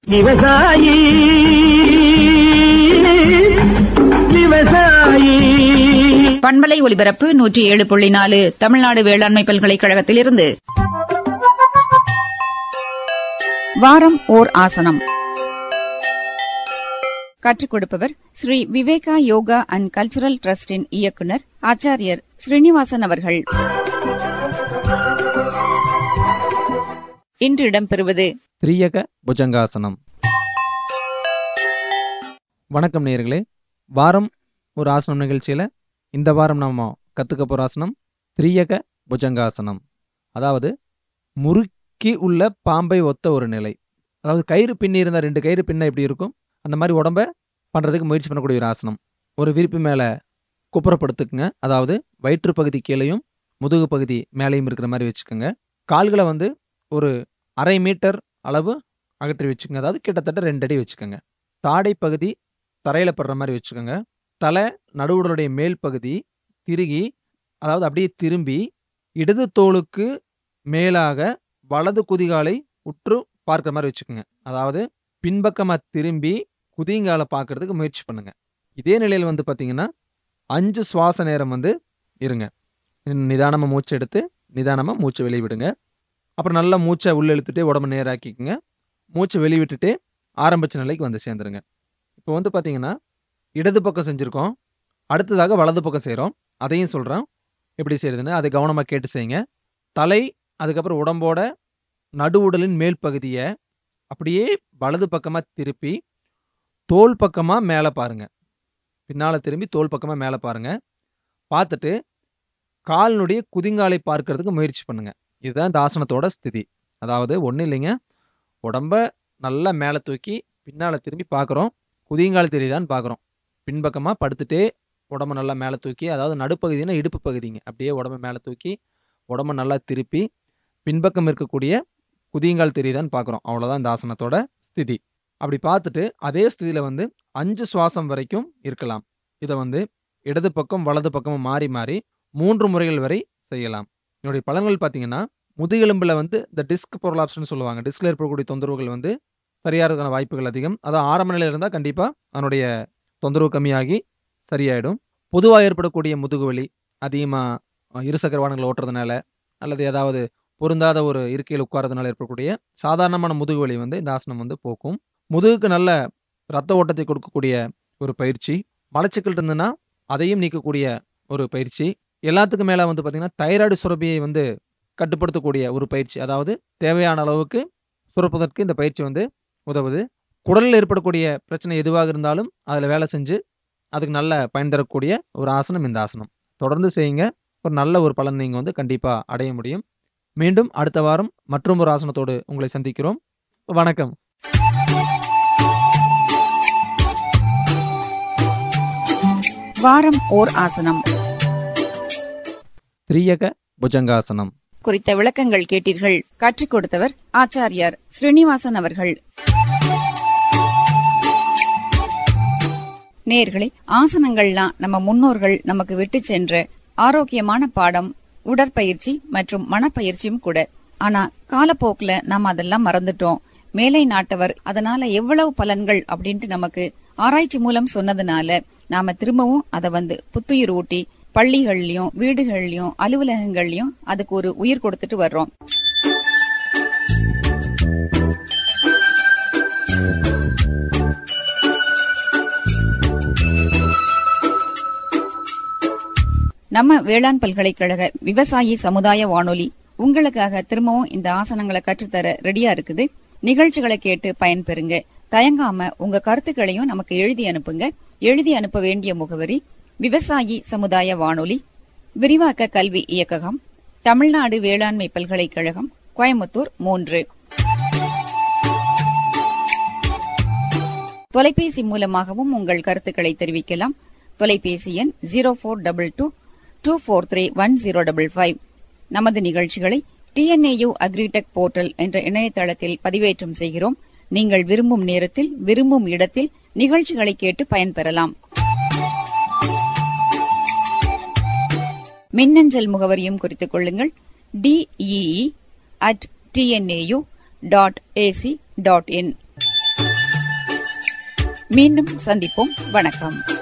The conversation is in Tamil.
விவசாயி விவசாயி பண்பலை ஒலிபரப்பு நூற்றி ஏழு புள்ளி நாலு தமிழ்நாடு வேளாண்மை பல்கலைக்கழகத்திலிருந்து வாரம் ஓர் ஆசனம் கற்றுக் கொடுப்பவர் Sri Viveka yoga and cultural டிரஸ்டின் இயக்குனர் ஆச்சாரியர் ஸ்ரீனிவாசன் அவர்கள் இன்று இடம்பெறுவது திரியக புஜங்காசனம் வணக்கம் நேயர்களே வாரம் ஒரு ஆசனம் நிகழ்ச்சியில் இந்த வாரம் நாம கற்றுக்க போகிற ஆசனம் திரியக புஜங்காசனம் அதாவது முறுக்கி உள்ள பாம்பை ஒத்த ஒரு நிலை அதாவது கயிறு பின்னி இருந்தால் ரெண்டு கயிறு பின்ன எப்படி இருக்கும் அந்த மாதிரி உடம்ப பண்ணுறதுக்கு முயற்சி பண்ணக்கூடிய ஒரு ஆசனம் ஒரு விரிப்பு மேலே குப்புறப்படுத்துக்குங்க அதாவது வயிற்று பகுதி கீழேயும் முதுகு பகுதி மேலேயும் இருக்கிற மாதிரி வச்சுக்கோங்க கால்களை வந்து ஒரு அரை மீட்டர் அளவு அகற்றி வச்சுக்கோங்க அதாவது கிட்டத்தட்ட ரெண்டு அடி வச்சுக்கோங்க தாடை பகுதி தரையில் படுற மாதிரி வச்சுக்கோங்க தலை நடுவுடலுடைய மேல் பகுதி திருகி அதாவது அப்படியே திரும்பி இடது தோளுக்கு மேலாக வலது குதிகாலை உற்று பார்க்குற மாதிரி வச்சுக்கோங்க அதாவது பின்பக்கமாக திரும்பி குதிங்காலை பார்க்கறதுக்கு முயற்சி பண்ணுங்க இதே நிலையில் வந்து பார்த்தீங்கன்னா அஞ்சு சுவாச நேரம் வந்து இருங்க நிதானமாக மூச்சை எடுத்து நிதானமாக மூச்சை வெளியே விடுங்க அப்புறம் நல்லா மூச்சை உள்ள இழுத்துட்டு உடம்பு நேராக்கிக்கோங்க மூச்சை வெளிவிட்டுட்டு ஆரம்பிச்ச நிலைக்கு வந்து சேர்ந்துருங்க இப்போ வந்து பார்த்தீங்கன்னா இடது பக்கம் செஞ்சுருக்கோம் அடுத்ததாக வலது பக்கம் செய்கிறோம் அதையும் சொல்கிறோம் எப்படி செய்யறதுன்னு அதை கவனமாக கேட்டு செய்யுங்க தலை அதுக்கப்புறம் உடம்போட நடு உடலின் மேல் பகுதியை அப்படியே வலது பக்கமாக திருப்பி தோல் பக்கமாக மேலே பாருங்க பின்னால் திரும்பி தோல் பக்கமாக மேலே பாருங்க பார்த்துட்டு காலினுடைய குதிங்காலை பார்க்கறதுக்கு முயற்சி பண்ணுங்க இதுதான் இந்த ஆசனத்தோட ஸ்திதி அதாவது ஒன்றும் இல்லைங்க உடம்ப நல்லா மேலே தூக்கி பின்னால் திரும்பி பார்க்குறோம் குதிங்கால் தெரியுதான்னு பார்க்குறோம் பின்பக்கமாக படுத்துட்டே உடம்ப நல்லா மேலே தூக்கி அதாவது நடுப்பகுதினா இடுப்பு பகுதிங்க அப்படியே உடம்ப மேலே தூக்கி உடம்ப நல்லா திருப்பி பின்பக்கம் இருக்கக்கூடிய குதிங்கால் தெரியுதான்னு பார்க்குறோம் அவ்வளோதான் இந்த ஆசனத்தோட ஸ்திதி அப்படி பார்த்துட்டு அதே ஸ்திதியில் வந்து அஞ்சு சுவாசம் வரைக்கும் இருக்கலாம் இதை வந்து இடது பக்கம் வலது பக்கமும் மாறி மாறி மூன்று முறைகள் வரை செய்யலாம் என்னுடைய பலன்கள் பார்த்தீங்கன்னா முதுகெலும்பில் வந்து இந்த டிஸ்க் பொருளாப்ஷன் சொல்லுவாங்க டிஸ்கில் ஏற்படக்கூடிய தொந்தரவுகள் வந்து சரியாகிறதுக்கான வாய்ப்புகள் அதிகம் அதான் ஆரம்ப நிலையில் இருந்தால் கண்டிப்பாக அதனுடைய தொந்தரவு கம்மியாகி சரியாயிடும் பொதுவாக ஏற்படக்கூடிய முதுகு வலி அதிகமாக இருசக்கர வாகனங்கள் ஓட்டுறதுனால அல்லது ஏதாவது பொருந்தாத ஒரு இருக்கையில் உட்காரதுனால ஏற்படக்கூடிய சாதாரணமான முதுகு வலி வந்து இந்த ஆசனம் வந்து போக்கும் முதுகுக்கு நல்ல ரத்த ஓட்டத்தை கொடுக்கக்கூடிய ஒரு பயிற்சி மலச்சிக்கல் இருந்ததுன்னா அதையும் நீக்கக்கூடிய ஒரு பயிற்சி எல்லாத்துக்கும் மேலே வந்து பார்த்திங்கன்னா தைராய்டு சுரப்பியை வந்து கட்டுப்படுத்தக்கூடிய ஒரு பயிற்சி அதாவது தேவையான அளவுக்கு சுரப்பதற்கு இந்த பயிற்சி வந்து உதவுது குடலில் ஏற்படக்கூடிய பிரச்சனை எதுவாக இருந்தாலும் அதில் வேலை செஞ்சு அதுக்கு நல்ல பயன் தரக்கூடிய ஒரு ஆசனம் இந்த ஆசனம் தொடர்ந்து செய்யுங்க ஒரு நல்ல ஒரு பலன் நீங்கள் வந்து கண்டிப்பாக அடைய முடியும் மீண்டும் அடுத்த வாரம் மற்றும் ஒரு ஆசனத்தோடு உங்களை சந்திக்கிறோம் வணக்கம் வாரம் ஓர் ஆசனம் திரியக புஜங்காசனம் குறித்த விளக்கங்கள் கேட்டீர்கள் கற்றுக் கொடுத்தவர் ஆச்சாரியார் ஸ்ரீனிவாசன் அவர்கள் நேர்களே ஆசனங்கள்லாம் நம்ம முன்னோர்கள் நமக்கு விட்டு சென்ற ஆரோக்கியமான பாடம் உடற்பயிற்சி மற்றும் மனப்பயிற்சியும் கூட ஆனா காலப்போக்குல நாம அதெல்லாம் மறந்துட்டோம் மேலை நாட்டவர் அதனால எவ்வளவு பலன்கள் அப்படின்ட்டு நமக்கு ஆராய்ச்சி மூலம் சொன்னதுனால நாம திரும்பவும் அதை வந்து புத்துயிர் ஊட்டி பள்ளிகள்லயும் வீடுகள்லயும் அலுவலகங்கள்லயும் அதுக்கு ஒரு உயிர் கொடுத்துட்டு வர்றோம் நம்ம வேளாண் பல்கலைக்கழக விவசாயி சமுதாய வானொலி உங்களுக்காக திரும்பவும் இந்த ஆசனங்களை கற்றுத்தர ரெடியா இருக்குது நிகழ்ச்சிகளை கேட்டு பயன்பெறுங்க தயங்காம உங்க கருத்துக்களையும் நமக்கு எழுதி அனுப்புங்க எழுதி அனுப்ப வேண்டிய முகவரி விவசாயி சமுதாய வானொலி விரிவாக்க கல்வி இயக்ககம் தமிழ்நாடு வேளாண்மை பல்கலைக்கழகம் கோயம்புத்தூர் மூன்று தொலைபேசி மூலமாகவும் உங்கள் கருத்துக்களை தெரிவிக்கலாம் தொலைபேசி எண் zero four double two two four three one zero double five நமது நிகழ்ச்சிகளை டிஎன்ஏயு அக்ரிடெக் போர்ட்டல் என்ற இணையதளத்தில் பதிவேற்றம் செய்கிறோம் நீங்கள் விரும்பும் நேரத்தில் விரும்பும் இடத்தில் நிகழ்ச்சிகளை கேட்டு பயன்பெறலாம் மின்னஞ்சல் முகவரியும் குறித்துக் கொள்ளுங்கள் D E E at T N A U dot A C dot in மீண்டும் சந்திப்போம் வணக்கம்